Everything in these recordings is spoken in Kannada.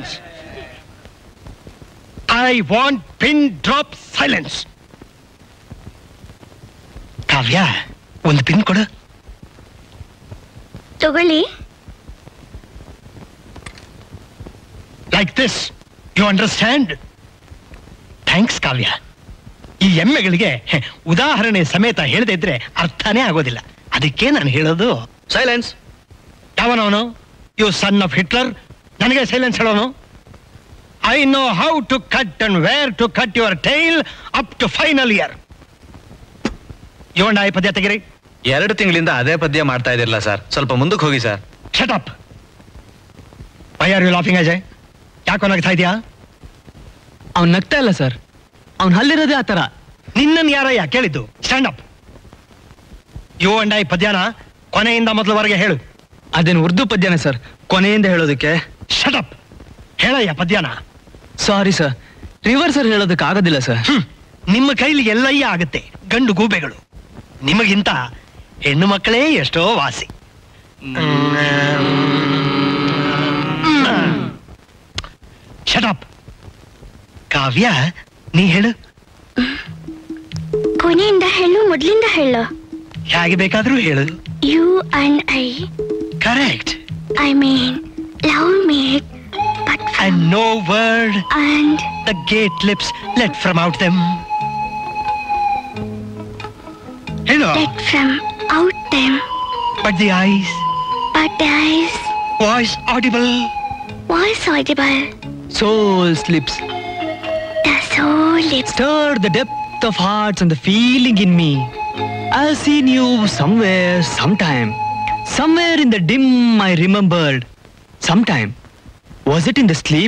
Silence I want pin drop silence Kavya ಒಂದು ಪಿನ್ ಕೊಡು ತಗೊಳ್ಳಿ like this you understand thanks Kavya ಈ ಎಮ್ಮೆಗಳಿಗೆ ಹೆ, ಉದಾಹರಣೆ ಸಮೇತ ಹೇಳದೇ ಇದ್ರೆ ಅರ್ಥನೇ ಆಗೋದಿಲ್ಲ ಅದಕ್ಕೆ ನಾನು ಹೇಳೋದು ಸೈಲೆನ್ಸ್ ಯಾವನವನು ಯು ಸನ್ ಆಫ್ ಹಿಟ್ಲರ್ ನನಗೆ ಸೈಲೆನ್ಸ್ ಹೇಳೋನು I know how to cut and where to cut your tail up to final year ಇವಣ್ಣ ಈ ಪದ್ಯ ತೆಗಿರಿ ಎರಡು ತಿಂಗಳಿಂದ ಅದೇ ಪದ್ಯ ಮಾಡ್ತಾ ಇದಿರಲ್ಲ ಸರ್ ಸ್ವಲ್ಪ ಮುಂದಕ್ಕೆ ಹೋಗಿ sir shut up why are you laughing Ajay ಯಾಕೋ ನಗ್ತಾ ಇದೆಯಾ ಅವ್ನ್ ನಗ್ತಾ ಇಲ್ಲ ಸರ್ ಅವ್ನ್ ಹಲ್ಲಿರೋದೇ ಆ ತರ ನಿನ್ನನ್ನು ಯಾರಯ್ಯ ಕೇಳಿದ್ದು stand up you and I ಪದ್ಯನ ಕೊನೆಯಿಂದ ಮೊದಲವರೆಗೆ ಹೇಳು ಅದೇನು ಉರ್ದು ಪದ್ಯನೇ ಸರ್ ಕೊನೆಯಿಂದ ಹೇಳೋದಕ್ಕೆ ಶಟ್ ಅಪ್ ಹೇಳಯ್ಯ ಪದ್ಯನ ಸಾರಿ ಸರ್ ರಿವರ್ಸ್ ಸರ್ ಹೇಳೋದಕ್ಕೆ ಆಗೋದಿಲ್ಲ ಸರ್ ಹ್ಮ್. ನಿಮ್ಮ ಕೈಲಿ ಎಲ್ಲಯ್ಯ ಆಗುತ್ತೆ ಗಂಡು ಗೂಬೆಗಳು ನಿಮಗಿಂತ ಹೆಣ್ಣು ಮಕ್ಕಳೇ ಎಷ್ಟೋ ವಾಸಿ ಶಟಪ್ ಕಾವ್ಯ ನೀ ಹೇಳು ಕೊನೆಯಿಂದ ಹೇಳು ಮೊದ್ಲಿಂದ ಹೇಳು ಹೇಗೆ ಬೇಕಾದ್ರೂ ಹೇಳು you and I correct I mean love made but and no word and the gate lips let from out them ಹೇಳು let from out them but the eyes but eyes voice audible voice audible soul slips the soul lips stir the depth of hearts and the feeling in me. I've seen you somewhere, sometime. Somewhere in the dim I remembered. Sometime. Was it in the sleep?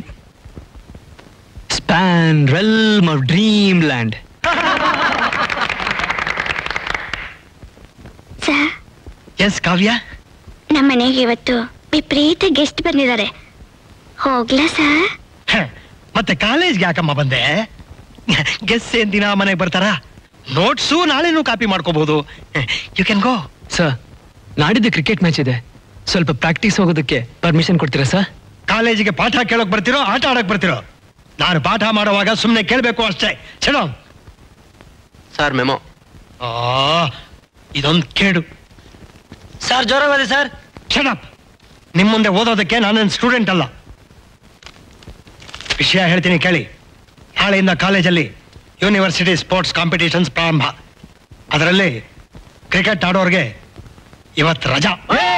Span realm of dreamland. Sir yes Kavya ನಮ್ಮ ಮನೆಗೆ ಇವತ್ತು ವಿಪರೀತ ಗೆಸ್ಟ್ ಬಂದಿದ್ದಾರೆ ಹೋಗ್ಲಾ ಸರ್ ಹ, ಮತ್ತೆ ಕಾಲೇಜ್ಗೆ ಯಾಕಮ್ಮ ಬಂದೆ ಗೆಸ್ ಏನ್ ದಿನ ಮನೆಗೆ ಬರ್ತಾರ ನೋಟ್ಸು ನಾಳೆನೂ ಕಾಪಿ ಮಾಡ್ಕೋಬಹುದು ಯು ಕ್ಯಾನ್ ಗೋ ಸರ್ ನಾಡಿದ್ದು ಕ್ರಿಕೆಟ್ ಮ್ಯಾಚ್ ಇದೆ ಸ್ವಲ್ಪ ಪ್ರಾಕ್ಟೀಸ್ ಹೋಗೋದಕ್ಕೆ ಪರ್ಮಿಷನ್ ಕೊಡ್ತೀರಾ ಸರ್ ಕಾಲೇಜಿಗೆ ಪಾಠ ಕೇಳೋಕ್ ಬರ್ತಿರೋ ಆಟ ಆಡಕ್ ಬರ್ತಿರೋ ನಾನು ಪಾಠ ಮಾಡುವಾಗ ಸುಮ್ಮನೆ ಕೇಳಬೇಕು ಅಷ್ಟೇ ಚಲೋ ಸರ್ ಮೆಮೋ ಆ ಇದೊಂದು ಕೇಡು ಸರ್ ಜೋರಾಗಿದೆ ಸರ್ ಶಟಪ್ ನಿಮ್ ಮುಂದೆ ಓದೋದಕ್ಕೆ ನಾನೇನು ಸ್ಟೂಡೆಂಟ್ ಅಲ್ಲ ವಿಷಯ ಹೇಳ್ತೀನಿ ಕೇಳಿ ನಾಳೆಯಿಂದ ಕಾಲೇಜಲ್ಲಿ ಯೂನಿವರ್ಸಿಟಿ ಸ್ಪೋರ್ಟ್ಸ್ ಕಾಂಪಿಟೇಷನ್ಸ್ ಪ್ರಾರಂಭ ಅದರಲ್ಲಿ ಕ್ರಿಕೆಟ್ ಆಡೋರ್ಗೆ ಇವತ್ತು ರಜಾ